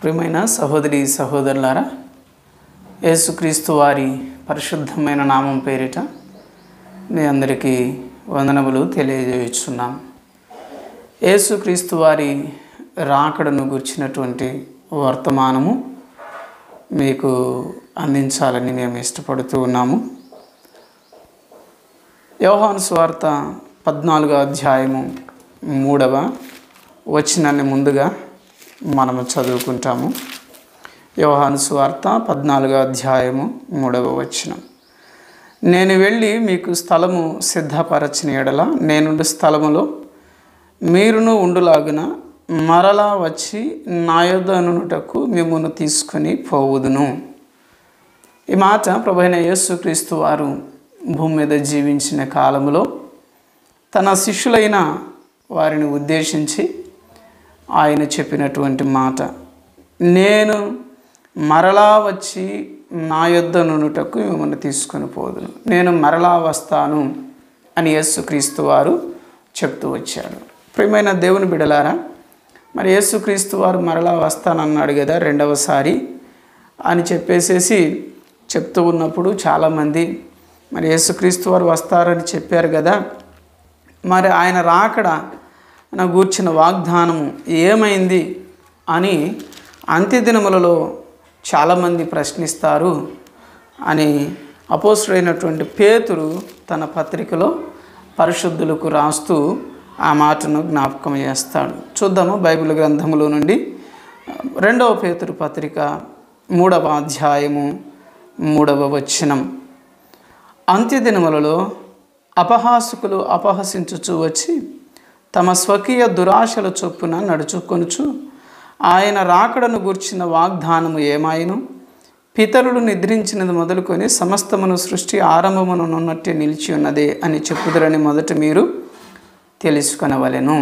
ప్రియమైన సహోదరి సహోదరులారా యేసుక్రీస్తు వారి పరిశుద్ధమైన నామం పేరిట మీ అందరికీ వందనములు తెలియజేయుచున్నాం యేసుక్రీస్తు వారి రాకడను గుర్చినటువంటి వర్తమానము మీకు అందించాలని మేము ఇష్టపడుతూ ఉన్నాము యోహాను స్వార్త పద్నాలుగో అధ్యాయము మూడవ వచనాన్ని ముందుగా మనము చదువుకుంటాము యోహాను స్వార్త పద్నాలుగో అధ్యాయము మూడవ వచనం నేను వెళ్ళి మీకు స్థలము సిద్ధపరచిన ఎడల నేనుండు స్థలములో మీరును ఉండులాగున మరలా వచ్చి నా యొద్ద నుండుటకు మిమ్మల్ని తీసుకొని పోవుదును ఈ మాట ప్రభైన యేసుక్రీస్తు వారు భూమి మీద జీవించిన కాలంలో తన శిష్యులైన వారిని ఉద్దేశించి ఆయన చెప్పినటువంటి మాట నేను మరలా వచ్చి నా యొద్ద నుండుటకు మిమ్మల్ని తీసుకొని పోదును నేను మరలా వస్తాను అని యేసుక్రీస్తు వారు చెప్తూ వచ్చాడు ప్రియమైన దేవుని బిడలారా మరి యేసుక్రీస్తు వారు మరలా వస్తానన్నాడు కదా రెండవసారి అని చెప్పేసేసి చెప్తూ ఉన్నప్పుడు చాలామంది మరి యేసుక్రీస్తు వారు వస్తారని చెప్పారు కదా మరి ఆయన రాకడ నా గూర్చిన వాగ్దానము ఏమైంది అని అంత్యదినములలో చాలామంది ప్రశ్నిస్తారు అని అపోసుడైనటువంటి పేతురు తన పత్రికలో పరిశుద్ధులకు రాస్తూ ఆ మాటను జ్ఞాపకం చేస్తాడు చూద్దాము బైబిల్ గ్రంథములో నుండి రెండవ పేతురు పత్రిక మూడవ అధ్యాయము మూడవ వచనం అంత్యదినములలో అపహాసకులు అపహసించుచు వచ్చి తమ స్వకీయ దురాశల చొప్పున నడుచుకొనుచు ఆయన రాకడను గూర్చిన వాగ్దానము ఏమాయను పితరులు నిద్రించినది మొదలుకొని సమస్తమును సృష్టి ఆరంభమునున్నట్టే నిలిచి ఉన్నదే అని చెప్పుదరని మొదట మీరు తెలుసుకొనవలెను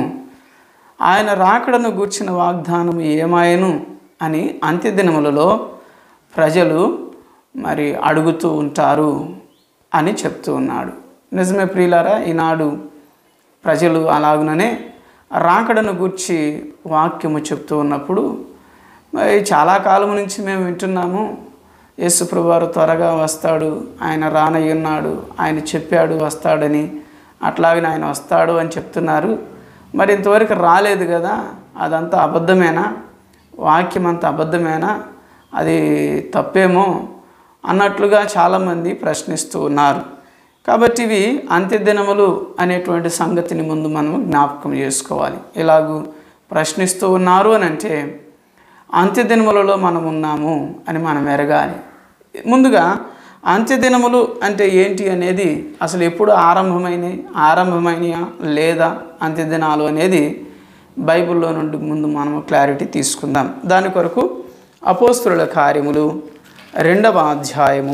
ఆయన రాకడను గూర్చిన వాగ్దానము ఏమాయను అని అంత్యదినములలో ప్రజలు మరి అడుగుతూ ఉంటారు అని చెప్తూ ఉన్నాడు నిజమే ప్రియులారా ఈనాడు ప్రజలు అలాగుననే రాకడను గూర్చి వాక్యము చెప్తూ ఉన్నప్పుడు మరి చాలా కాలం నుంచి మేము వింటున్నాము యేసుప్రభువారు త్వరగా వస్తాడు ఆయన రానయ్య ఉన్నాడు ఆయన చెప్పాడు వస్తాడని అట్లాగే ఆయన వస్తాడు అని చెప్తున్నారు మరి ఇంతవరకు రాలేదు కదా అదంతా అబద్ధమేనా వాక్యం అంతా అబద్ధమేనా అది తప్పేమో అన్నట్లుగా చాలామంది ప్రశ్నిస్తూ ఉన్నారు కాబట్టి ఇవి అంత్యదినములు అనేటువంటి సంగతిని ముందు మనం జ్ఞాపకం చేసుకోవాలి ఇలాగూ ప్రశ్నిస్తూ ఉన్నారు అని అంటే అంత్యదినములలో మనం ఉన్నాము అని మనం ఎరగాలి ముందుగా అంత్యదినములు అంటే ఏంటి అనేది అసలు ఎప్పుడు ఆరంభమైన ఆరంభమైనయా లేదా అంత్యదినాలు అనేది బైబిల్లో నుండి ముందు మనం క్లారిటీ తీసుకుందాం దాని కొరకు అపోస్తుల కార్యములు రెండవ అధ్యాయము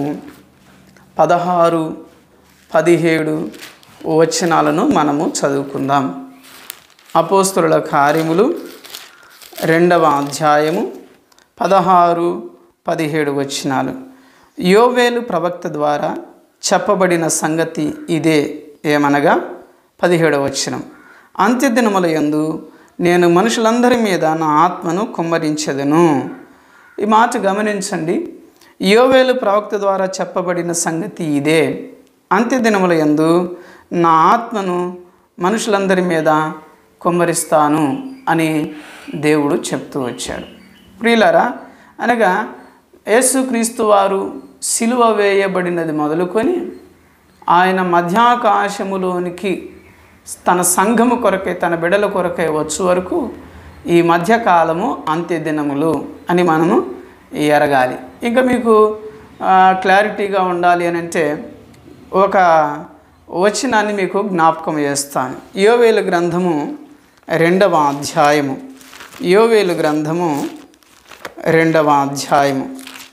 పదహారు పదిహేడు వచనాలను మనము చదువుకుందాం అపోస్తుల కార్యములు రెండవ అధ్యాయము పదహారు పదిహేడు వచనాలు యోవేలు ప్రవక్త ద్వారా చెప్పబడిన సంగతి ఇదే ఏమనగా పదిహేడవ వచనం అంత్యదినముల యందు నేను మనుషులందరి మీద నా ఆత్మను కుమ్మరించెదను ఈ మాట గమనించండి యోవేలు ప్రవక్త ద్వారా చెప్పబడిన సంగతి ఇదే అంత్యదినముల యందు నా ఆత్మను మనుషులందరి మీద కుమ్మరిస్తాను అని దేవుడు చెప్తూ వచ్చాడు ప్రియులారా అనగా యేసుక్రీస్తు వారు సిలువ వేయబడినది మొదలుకొని ఆయన మధ్యాకాశములోనికి తన సంఘము కొరకై తన బిడల కొరకై వచ్చు వరకు ఈ మధ్యకాలము అంత్యదినములు అని మనము ఎరగాలి ఇంకా మీకు క్లారిటీగా ఉండాలి అని అంటే ఒక వచనాన్ని మీకు జ్ఞాపకం చేస్తాను యోవేలు గ్రంథము రెండవ అధ్యాయము యోవేలు గ్రంథము రెండవ అధ్యాయము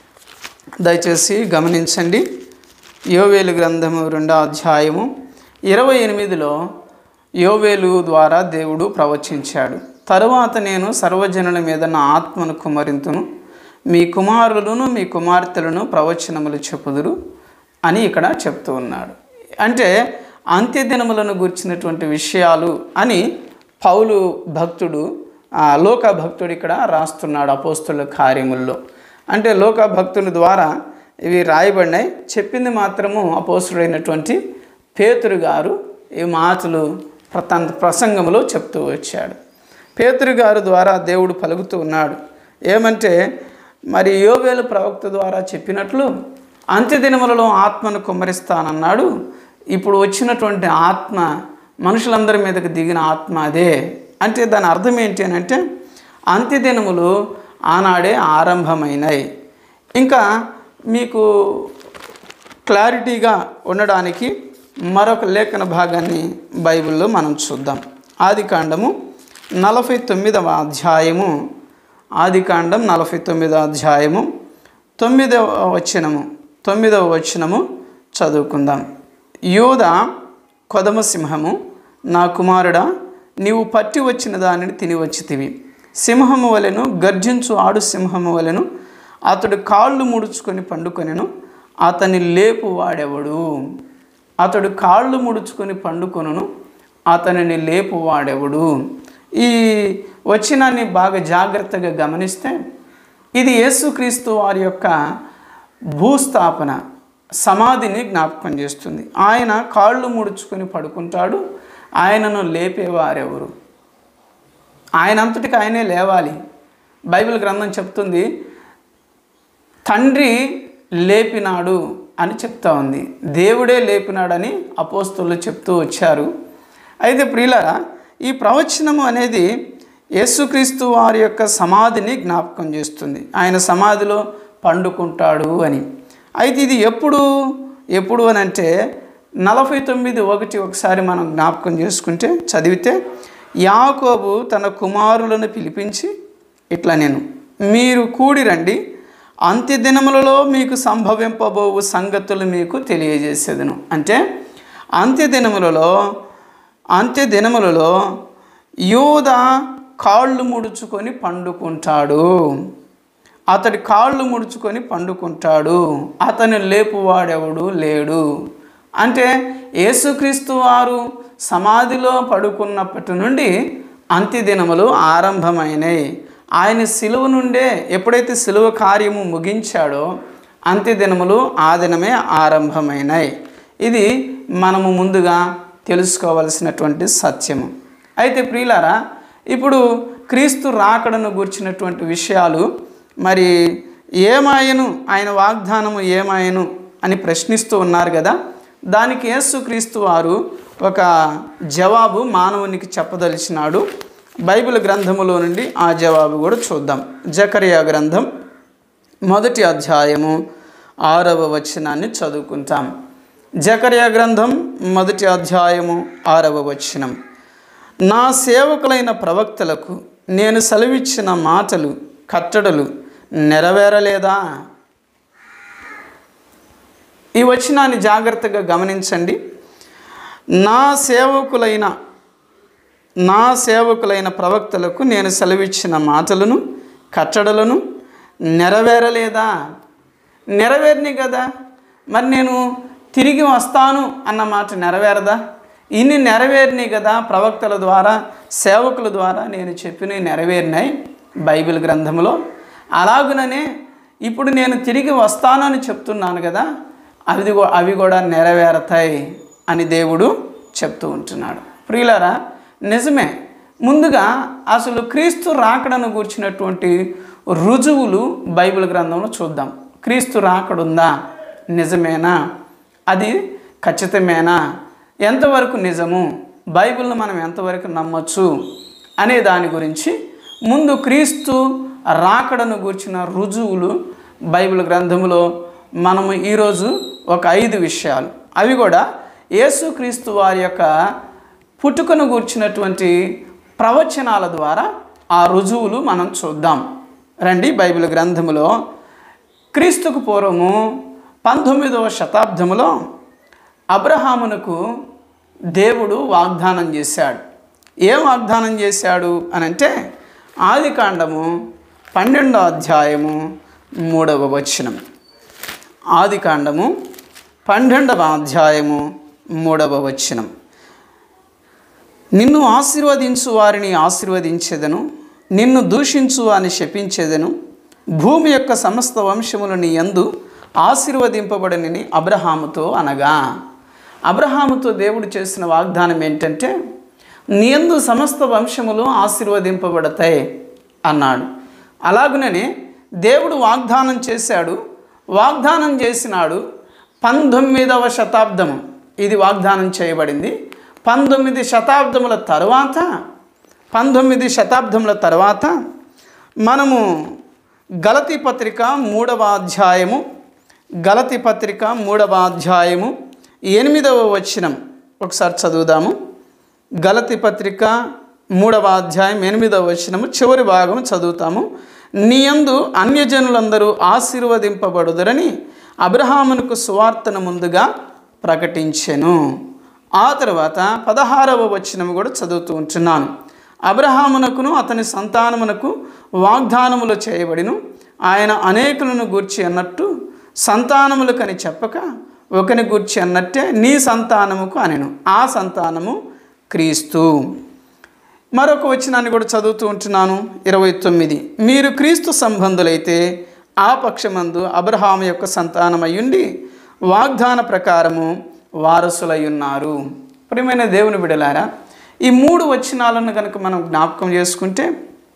దయచేసి గమనించండి యోవేలు గ్రంథము రెండవ అధ్యాయము ఇరవై ఎనిమిదిలో యోవేలు ద్వారా దేవుడు ప్రవచించాడు తరువాత నేను సర్వజనుల మీద నా ఆత్మను కుమరింతును మీ కుమారులను మీ కుమార్తెలను ప్రవచనములు చెప్పుదురు అని ఇక్కడ చెప్తూ ఉన్నాడు అంటే అంత్యదినములను గుర్చినటువంటి విషయాలు అని పౌలు భక్తుడు ఆ లోక భక్తుడు ఇక్కడ రాస్తున్నాడు అపోస్తుల కార్యముల్లో అంటే లోక భక్తుని ద్వారా ఇవి రాయబడినాయి చెప్పింది మాత్రము అపోస్తుడైనటువంటి పేతురు గారు ఈ మాటలు ప్ర- తన ప్రసంగంలో చెప్తూ వచ్చాడు పేతురు గారు ద్వారా దేవుడు పలుకుతూ ఉన్నాడు ఏమంటే మరి యోవేలు ప్రవక్త ద్వారా చెప్పినట్లు అంత్యదినములలో ఆత్మను కుమ్మరిస్తానన్నాడు ఇప్పుడు వచ్చినటువంటి ఆత్మ మనుషులందరి మీదకి దిగిన ఆత్మ అదే అంటే దాని అర్థం ఏంటి అని అంటే అంత్యదినములు ఆనాడే ఆరంభమైనాయి ఇంకా మీకు క్లారిటీగా ఉండడానికి మరొక లేఖన భాగాన్ని బైబిల్లో మనం చూద్దాం ఆది కాండము నలభై తొమ్మిదవ అధ్యాయము ఆది కాండం నలభై తొమ్మిదవ అధ్యాయము తొమ్మిదవ వచనము తొమ్మిదవ వచనము చదువుకుందాం యోధ కొదమ సింహము నా కుమారుడా నీవు పట్టి వచ్చిన దానిని తిని వచ్చితివి సింహము వలెను గర్జించు ఆడు సింహము వలెను అతడు కాళ్ళు ముడుచుకొని పండుకొనెను అతని లేపు వాడెవడు అతడు కాళ్ళు ముడుచుకొని పండుకొనును అతనిని లేపు వాడెవడు ఈ వచనాన్ని బాగా జాగ్రత్తగా గమనిస్తే ఇది యేసుక్రీస్తు వారి యొక్క భూస్థాపన సమాధిని జ్ఞాపకం చేస్తుంది ఆయన కాళ్ళు ముడుచుకొని పడుకుంటాడు ఆయనను లేపేవారెవరు ఆయన అంతటికి ఆయనే లేవాలి బైబిల్ గ్రంథం చెప్తుంది తండ్రి లేపినాడు అని చెప్తా ఉంది దేవుడే లేపినాడని అపోస్తులు చెప్తూ వచ్చారు అయితే ప్రియులారా ఈ ప్రవచనము అనేది యేసుక్రీస్తు వారి యొక్క సమాధిని జ్ఞాపకం చేస్తుంది ఆయన సమాధిలో పండుకుంటాడు అని అయితే ఇది ఎప్పుడు ఎప్పుడు అని అంటే నలభై తొమ్మిది ఒకటి ఒకసారి మనం జ్ఞాపకం చేసుకుంటే చదివితే యాకోబు తన కుమారులను పిలిపించి ఇట్లా నేను మీరు కూడి రండి అంత్యదినములలో మీకు సంభవింపబోవు సంగతులు మీకు తెలియజేసేదను అంటే అంత్యదినములలో అంత్యదినములలో యూద కాళ్ళు ముడుచుకొని పండుకుంటాడు అతడి కాళ్ళు ముడుచుకొని పండుకుంటాడు అతని లేపువాడెవడు లేడు అంటే యేసుక్రీస్తు వారు సమాధిలో పడుకున్నప్పటి నుండి అంత్యదినములు ఆరంభమైనాయి ఆయన సిలువ నుండే ఎప్పుడైతే సిలువ కార్యము ముగించాడో అంత్యదినములు ఆ దినమే ఆరంభమైనాయి ఇది మనము ముందుగా తెలుసుకోవలసినటువంటి సత్యము అయితే ప్రియులారా ఇప్పుడు క్రీస్తు రాకడను గుర్చినటువంటి విషయాలు మరి ఏమాయను ఆయన వాగ్దానము ఏమాయను అని ప్రశ్నిస్తూ ఉన్నారు కదా దానికి యేసుక్రీస్తు వారు ఒక జవాబు మానవునికి చెప్పదలిచినాడు బైబిల్ గ్రంథములో నుండి ఆ జవాబు కూడా చూద్దాం జకరియా గ్రంథం మొదటి అధ్యాయము ఆరవ వచనాన్ని చదువుకుంటాం జకరియా గ్రంథం మొదటి అధ్యాయము ఆరవ వచనం నా సేవకులైన ప్రవక్తలకు నేను సెలవిచ్చిన మాటలు కట్టడలు నెరవేరలేదా ఈ వచనాన్ని జాగ్రత్తగా గమనించండి నా సేవకులైన నా సేవకులైన ప్రవక్తలకు నేను సెలవిచ్చిన మాటలను కట్టడలను నెరవేరలేదా నెరవేరిని కదా మరి నేను తిరిగి వస్తాను అన్న మాట నెరవేరదా ఇన్ని నెరవేరినాయి కదా ప్రవక్తల ద్వారా సేవకుల ద్వారా నేను చెప్పినవి నెరవేరినాయి బైబిల్ గ్రంథంలో అలాగుననే ఇప్పుడు నేను తిరిగి వస్తానని చెప్తున్నాను కదా అవి కూ- అవి కూడా నెరవేరతాయి అని దేవుడు చెప్తూ ఉంటున్నాడు ప్రియులారా నిజమే ముందుగా అసలు క్రీస్తు రాకడను గూర్చినటువంటి రుజువులు బైబిల్ గ్రంథంలో చూద్దాం క్రీస్తు రాకడుందా నిజమేనా అది ఖచ్చితమేనా ఎంతవరకు నిజము బైబిల్ను మనం ఎంతవరకు నమ్మొచ్చు అనే దాని గురించి ముందు క్రీస్తు రాకడను గూర్చిన రుజువులు బైబిల్ గ్రంథంలో మనము ఈరోజు ఒక ఐదు విషయాలు అవి కూడా యేసుక్రీస్తు వారి యొక్క పుట్టుకను గూర్చినటువంటి ప్రవచనాల ద్వారా ఆ రుజువులు మనం చూద్దాం రండి బైబిల్ గ్రంథములో క్రీస్తుకు పూర్వము పంతొమ్మిదవ శతాబ్దములో అబ్రహామునకు దేవుడు వాగ్దానం చేశాడు ఏం వాగ్దానం చేశాడు అని అంటే ఆది కాండము పన్నెండో అధ్యాయము మూడవ వచనం ఆది కాండము పన్నెండవ అధ్యాయము మూడవ వచనం నిన్ను ఆశీర్వదించు వారిని ఆశీర్వదించెదను నిన్ను దూషించు అని శపించేదను భూమి యొక్క సమస్త వంశములు నీ యందు ఆశీర్వదింపబడనని అబ్రహాముతో అనగా అబ్రహాముతో దేవుడు చేసిన వాగ్దానం ఏంటంటే నీ యందు సమస్త వంశములు ఆశీర్వదింపబడతాయి అన్నాడు అలాగుననే దేవుడు వాగ్దానం చేశాడు వాగ్దానం చేసినాడు పంతొమ్మిదవ శతాబ్దము ఇది వాగ్దానం చేయబడింది పంతొమ్మిది శతాబ్దముల తర్వాత పంతొమ్మిది శతాబ్దముల తర్వాత మనము గలతి పత్రిక మూడవ అధ్యాయము గలతి పత్రిక మూడవ అధ్యాయము ఎనిమిదవ వచనం ఒకసారి చదువుదాము గలతి పత్రిక మూడవ అధ్యాయం ఎనిమిదవ వచనము చివరి భాగం చదువుతాము నీయందు అన్యజనులందరూ ఆశీర్వదింపబడుదరని అబ్రహామునకు సువార్తను ముందుగా ప్రకటించెను ఆ తర్వాత పదహారవ వచనము కూడా చదువుతూ ఉంటున్నాను అబ్రహామునకును అతని సంతానమునకు వాగ్దానములు చేయబడిను ఆయన అనేకులను గూర్చి అన్నట్టు సంతానములకని చెప్పక ఒకని గూర్చి అన్నట్టే నీ సంతానముకు అనెను ఆ సంతానము క్రీస్తు మరొక వచనాన్ని కూడా చదువుతూ ఉంటున్నాను ఇరవై తొమ్మిది మీరు క్రీస్తు సంబంధులైతే ఆ పక్షమందు అబ్రహాం యొక్క సంతానమయ్యుండి వాగ్దాన ప్రకారము వారసులై ఉన్నారు ప్రియమైన దేవుని బిడలారా ఈ మూడు వచనాలను కనుక మనం జ్ఞాపకం చేసుకుంటే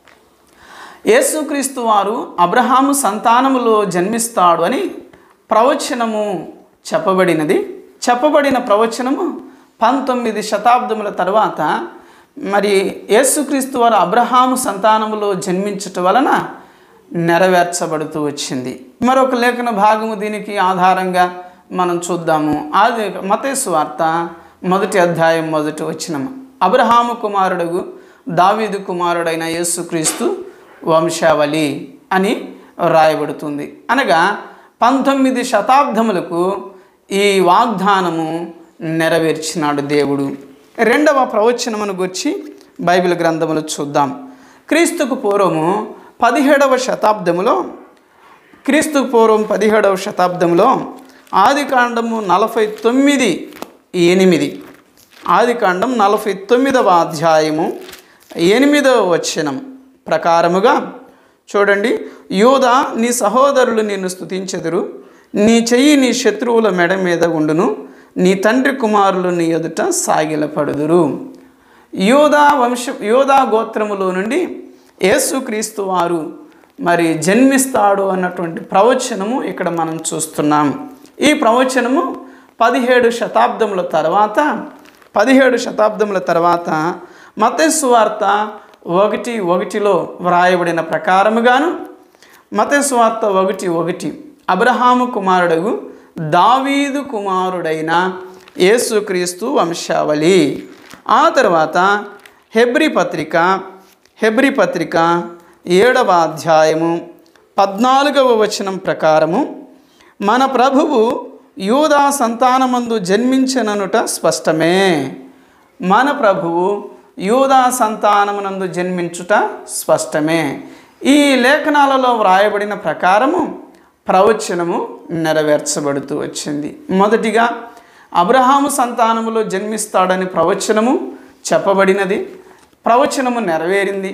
యేసుక్రీస్తు వారు అబ్రహాము సంతానములో జన్మిస్తాడు అని ప్రవచనము చెప్పబడినది చెప్పబడిన ప్రవచనము పంతొమ్మిది శతాబ్దముల తర్వాత మరి యేసుక్రీస్తు వారు అబ్రహాము సంతానములో జన్మించటం వలన నెరవేర్చబడుతూ వచ్చింది మరొక లేఖన భాగము దీనికి ఆధారంగా మనం చూద్దాము ఆది మతేసు వార్త మొదటి అధ్యాయం మొదటి వచ్చినము అబ్రహాము కుమారుడు దావీదు కుమారుడైన యేసుక్రీస్తు వంశావళి అని రాయబడుతుంది అనగా పంతొమ్మిది శతాబ్దములకు ఈ వాగ్దానము నెరవేర్చినాడు దేవుడు రెండవ ప్రవచనమును గురించి బైబిల్ గ్రంథములు చూద్దాం క్రీస్తుకు పూర్వము పదిహేడవ శతాబ్దములో క్రీస్తు పూర్వం పదిహేడవ శతాబ్దంలో ఆది కాండము నలభై తొమ్మిది ఎనిమిది ఆది కాండం నలభై తొమ్మిదవ అధ్యాయము ఎనిమిదవ వచనం ప్రకారముగా చూడండి యోధ నీ సహోదరులు నిన్ను స్తుతించెదరు నీ చెయ్యి నీ శత్రువుల మెడ మీద ఉండును నీ తండ్రి కుమారులు నీ ఎదుట సాగిలపడుదురు యోధా వంశ యోధా గోత్రములో నుండి యేసుక్రీస్తు వారు మరి జన్మిస్తాడు అన్నటువంటి ప్రవచనము ఇక్కడ మనం చూస్తున్నాం ఈ ప్రవచనము పదిహేడు శతాబ్దముల తర్వాత పదిహేడు శతాబ్దముల తర్వాత మతేసు వార్త ఒకటి ఒకటిలో వ్రాయబడిన ప్రకారముగాను మతేసు వార్త ఒకటి ఒకటి అబ్రహాము కుమారుడు దావీదు కుమారుడైన యేసుక్రీస్తు వంశావళి ఆ తర్వాత హెబ్రి పత్రిక హెబ్రి పత్రిక ఏడవ అధ్యాయము పద్నాలుగవ వచనం ప్రకారము మన ప్రభువు యూదా సంతానమందు జన్మించననుట స్పష్టమే మన ప్రభువు యూదా సంతానమునందు జన్మించుట స్పష్టమే ఈ లేఖనాలలో వ్రాయబడిన ప్రకారము ప్రవచనము నెరవేర్చబడుతూ వచ్చింది మొదటిగా అబ్రహాము సంతానములో జన్మిస్తాడని ప్రవచనము చెప్పబడినది ప్రవచనము నెరవేరింది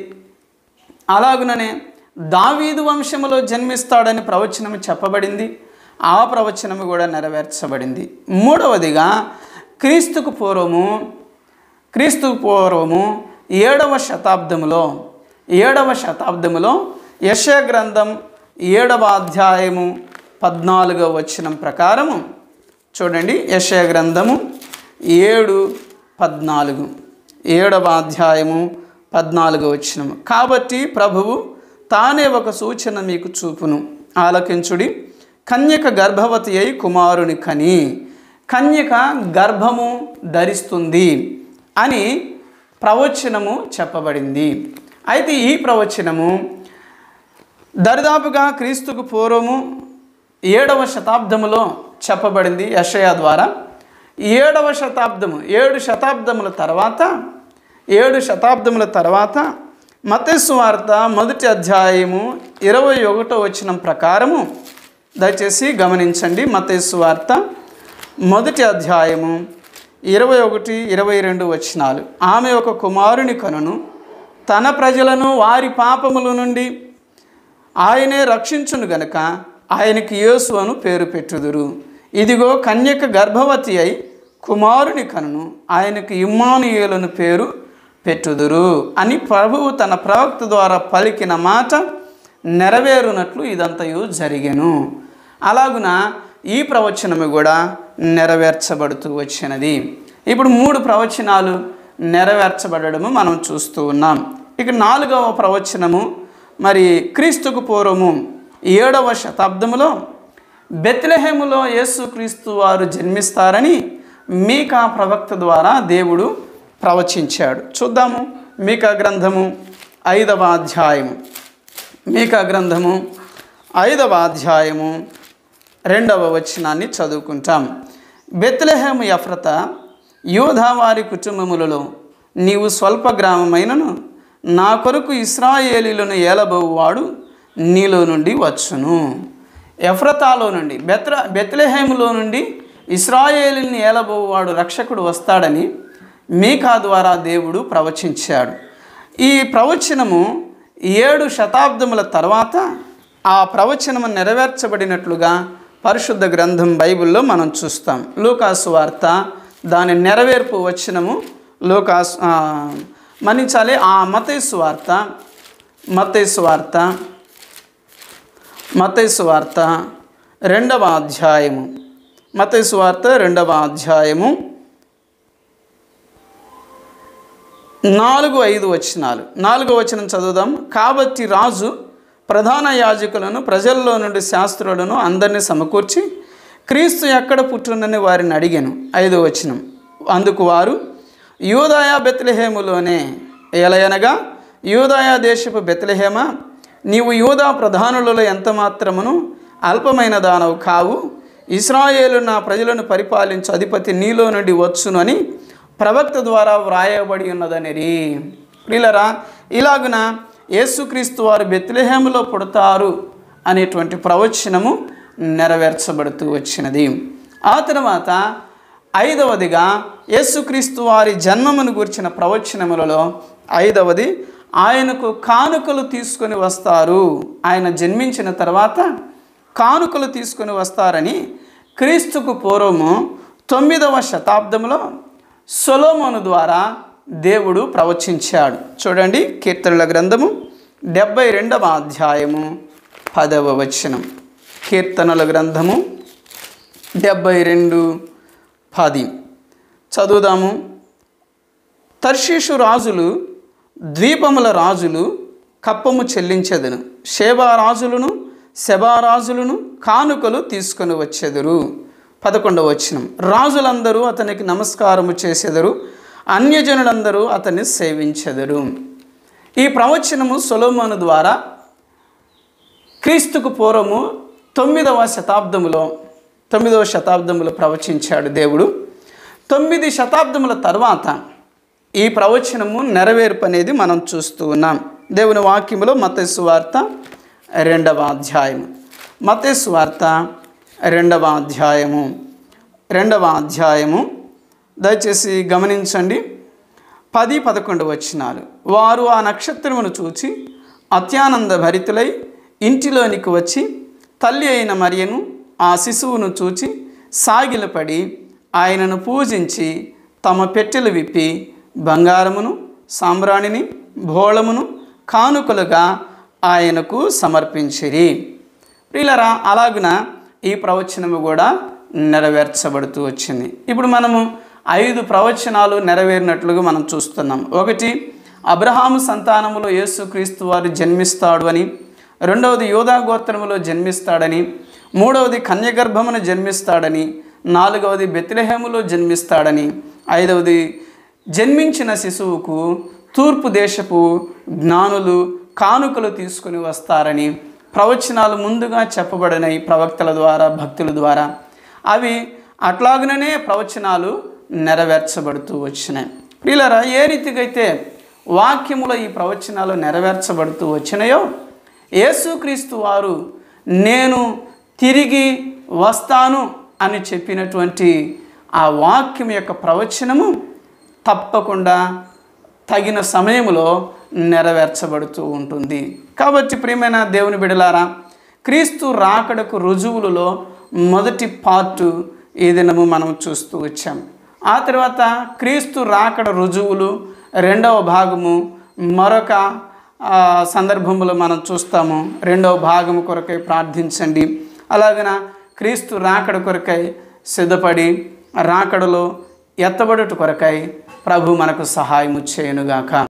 అలాగుననే దావీదు వంశములో జన్మిస్తాడని ప్రవచనము చెప్పబడింది ఆ ప్రవచనము కూడా నెరవేర్చబడింది మూడవదిగా క్రీస్తుకు పూర్వము క్రీస్తుకు పూర్వము ఏడవ శతాబ్దములో ఏడవ శతాబ్దములో యశ గ్రంథం ఏడవ అధ్యాయము పద్నాలుగవ వచనం ప్రకారము చూడండి యశ గ్రంథము ఏడు పద్నాలుగు ఏడవ అధ్యాయము పద్నాలుగవ వచనము కాబట్టి ప్రభువు తానే ఒక సూచన మీకు చూపును ఆలకించుడి కన్యక గర్భవతి అయి కుమారుని కని కన్యక గర్భము ధరిస్తుంది అని ప్రవచనము చెప్పబడింది అయితే ఈ ప్రవచనము దరిదాపుగా క్రీస్తుకు పూర్వము ఏడవ శతాబ్దములో చెప్పబడింది యషయ ద్వారా ఏడవ శతాబ్దము ఏడు శతాబ్దముల తర్వాత ఏడు శతాబ్దముల తర్వాత మతేసు వార్త మొదటి అధ్యాయము ఇరవై ఒకటో వచనం ప్రకారము దయచేసి గమనించండి మతేసు వార్త మొదటి అధ్యాయము ఇరవై ఒకటి ఇరవై రెండు వచనాలు ఆమె ఒక కుమారుని కనును తన ప్రజలను వారి పాపముల నుండి ఆయనే రక్షించును గనక ఆయనకి యేసు అను పేరు పెట్టుదురు ఇదిగో కన్యక గర్భవతి అయి కుమారుని కనును ఆయనకి ఇమ్మానుయేలను పేరు పెట్టుదురు అని ప్రభువు తన ప్రవక్త ద్వారా పలికిన మాట నెరవేరునట్లు ఇదంతయు జరిగెను అలాగున ఈ ప్రవచనము కూడా నెరవేర్చబడుతూ వచ్చినది ఇప్పుడు మూడు ప్రవచనాలు నెరవేర్చబడము మనం చూస్తూ ఉన్నాం ఇక నాలుగవ ప్రవచనము మరి క్రీస్తుకు పూర్వము ఏడవ శతాబ్దములో బెత్లెహేములో యేసుక్రీస్తు వారు జన్మిస్తారని మీకా ప్రవక్త ద్వారా దేవుడు ప్రవచించాడు చూద్దాము మీకా గ్రంథము ఐదవ అధ్యాయము మీకా గ్రంథము ఐదవ అధ్యాయము రెండవ వచనాన్ని చదువుకుంటాం బెత్లెహేము యఫ్రత యోధా వారి కుటుంబములలో నీవు స్వల్ప గ్రామమైనను నా కొరకు ఇస్రాయేలీలను ఏలబోవాడు నీలో నుండి వచ్చును ఎఫ్రతాలో నుండి బెత్ర బెత్లెహేములో నుండి ఇస్రాయేలీని ఏలబోవాడు రక్షకుడు వస్తాడని మీకా ద్వారా దేవుడు ప్రవచించాడు ఈ ప్రవచనము ఏడు శతాబ్దముల తర్వాత ఆ ప్రవచనము నెరవేర్చబడినట్లుగా పరిశుద్ధ గ్రంథం బైబిల్లో మనం చూస్తాం లూకాసు వార్త దాని నెరవేర్పు వచనము లూకాసు ఆ, మన్నించాలి ఆ మతేసు వార్త మతేసు వార్త మతేసు వార్త రెండవ అధ్యాయము మతేసు వార్త రెండవ అధ్యాయము నాలుగు ఐదు వచనాలు నాలుగో వచనం చదువుదాం కాబట్టి రాజు ప్రధాన యాజకులను ప్రజల్లో నుండి శాస్త్రులను అందరినీ సమకూర్చి క్రీస్తు ఎక్కడ పుట్టునని వారిని అడిగాను ఐదో వచనం అందుకు వారు యూదాయ బెత్లెహేములోనే ఎలయనగా యూదాయ దేశపు బెత్లెహేమ నీవు యూదా ప్రధానులలో ఎంత మాత్రమును అల్పమైన దానవు కావు ఇస్రాయేలు నా ప్రజలను పరిపాలించు అధిపతి నీలో నుండి వచ్చును అని ప్రవక్త ద్వారా వ్రాయబడి ఉన్నదనిరి ప్రియులరా ఇలాగున యేసుక్రీస్తు వారు బెత్లెహేములో పుడతారు అనేటువంటి ప్రవచనము నెరవేర్చబడుతూ వచ్చినది ఆ తర్వాత ఐదవదిగా యేసుక్రీస్తు వారి జన్మమును గురించిన ప్రవచనములలో ఐదవది ఆయనకు కానుకలు తీసుకొని వస్తారు ఆయన జన్మించిన తర్వాత కానుకలు తీసుకొని వస్తారని క్రీస్తుకు పూర్వము తొమ్మిదవ శతాబ్దంలో సొలోమోను ద్వారా దేవుడు ప్రవచించాడు చూడండి కీర్తనల గ్రంథము డెబ్బై రెండవ అధ్యాయము పదవ వచనం కీర్తనల గ్రంథము డెబ్బై రెండు పది చదువుదాము తర్షీషు రాజులు ద్వీపముల రాజులు కప్పము చెల్లించెదను షేబా రాజులను శబారాజులను కానుకలు తీసుకొని వచ్చెదరు పదకొండవ వచనం రాజులందరూ అతనికి నమస్కారము చేసెదరు అన్యజనులందరూ అతన్ని సేవించెదరు ఈ ప్రవచనము సొలోమోను ద్వారా క్రీస్తుకు పూర్వము తొమ్మిదవ శతాబ్దములో తొమ్మిదవ శతాబ్దములో ప్రవచించాడు దేవుడు తొమ్మిది శతాబ్దముల తర్వాత ఈ ప్రవచనము నెరవేర్పు అనేది మనం చూస్తూ ఉన్నాం దేవుని వాక్యములో మతేసు వార్త రెండవ అధ్యాయము మతేసు వార్త రెండవ అధ్యాయము రెండవ అధ్యాయము దయచేసి గమనించండి పది పదకొండు వచనాలు వారు ఆ నక్షత్రమును చూచి అత్యానంద భరితులై ఇంటిలోనికి వచ్చి తల్లి అయిన మరియను ఆ శిశువును చూచి సాగిలపడి ఆయనను పూజించి తమ పెట్టెలు విప్పి బంగారమును సాంబ్రాణిని భోళమును కానుకలుగా ఆయనకు సమర్పించిరి ప్రియులరా అలాగున ఈ ప్రవచనము కూడా నెరవేర్చబడుతూ వచ్చింది ఇప్పుడు మనము ఐదు ప్రవచనాలు నెరవేరినట్లుగా మనం చూస్తున్నాం ఒకటి అబ్రహాము సంతానములో యేసుక్రీస్తు వారు జన్మిస్తాడు అని రెండవది యోధా గోత్రములో జన్మిస్తాడని మూడవది కన్యగర్భమును జన్మిస్తాడని నాలుగవది బెత్లెహేములో జన్మిస్తాడని ఐదవది జన్మించిన శిశువుకు తూర్పు దేశపు జ్ఞానులు కానుకలు తీసుకుని వస్తారని ప్రవచనాలు ముందుగా చెప్పబడినాయి ప్రవక్తల ద్వారా భక్తుల ద్వారా అవి అట్లాగనే ప్రవచనాలు నెరవేర్చబడుతూ వచ్చినాయి వీళ్ళరా ఏ రీతిగా అయితే వాక్యములో ఈ ప్రవచనాలు నెరవేర్చబడుతూ వచ్చినాయో యేసుక్రీస్తు వారు నేను తిరిగి వస్తాను అని చెప్పినటువంటి ఆ వాక్యం యొక్క ప్రవచనము తప్పకుండా తగిన సమయంలో నెరవేర్చబడుతూ ఉంటుంది కాబట్టి ప్రియమైన దేవుని బిడలారా క్రీస్తు రాకడకు రుజువులలో మొదటి పార్టు ఈ దినము మనం చూస్తూ వచ్చాం ఆ తర్వాత క్రీస్తు రాకడ రుజువులు రెండవ భాగము మరొక ఆ, సందర్భంలో మనం చూస్తాము రెండవ భాగము కొరకై ప్రార్థించండి అలాగన క్రీస్తు రాకడ కొరకై సిద్ధపడి రాకడలో ఎత్తబడుట కొరకై ప్రభు మనకు సహాయము చేయనుగాక